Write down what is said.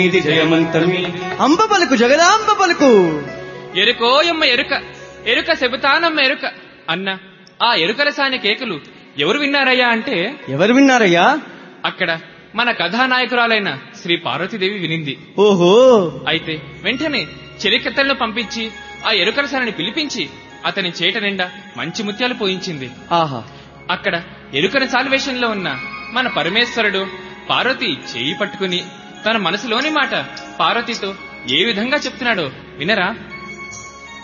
ఇది జయమంతమి అంబ పలుకు జగదాంబ పలుకు ఎరుకోయమ్మ ఎరుక ఎరుక చెబుతానమ్మ ఎరుక అన్న ఆ ఎరుకల సాని కేకలు ఎవరు విన్నారయ్యా అంటే ఎవరు విన్నారయ్యా అక్కడ మన కథానాయకురాలైన శ్రీ పార్వతీదేవి వినింది ఓహో అయితే వెంటనే చెలికత్తెలను పంపించి ఆ ఎరుకల సానిని పిలిపించి అతని చేట నిండా మంచి ముత్యాలు పోయించింది ఆహా అక్కడ ఎరుకల సాల్వేషన్లో ఉన్న మన పరమేశ్వరుడు పార్వతి చేయి పట్టుకుని తన మనసులోని మాట పార్వతితో ఏ విధంగా చెప్తున్నాడో వినరా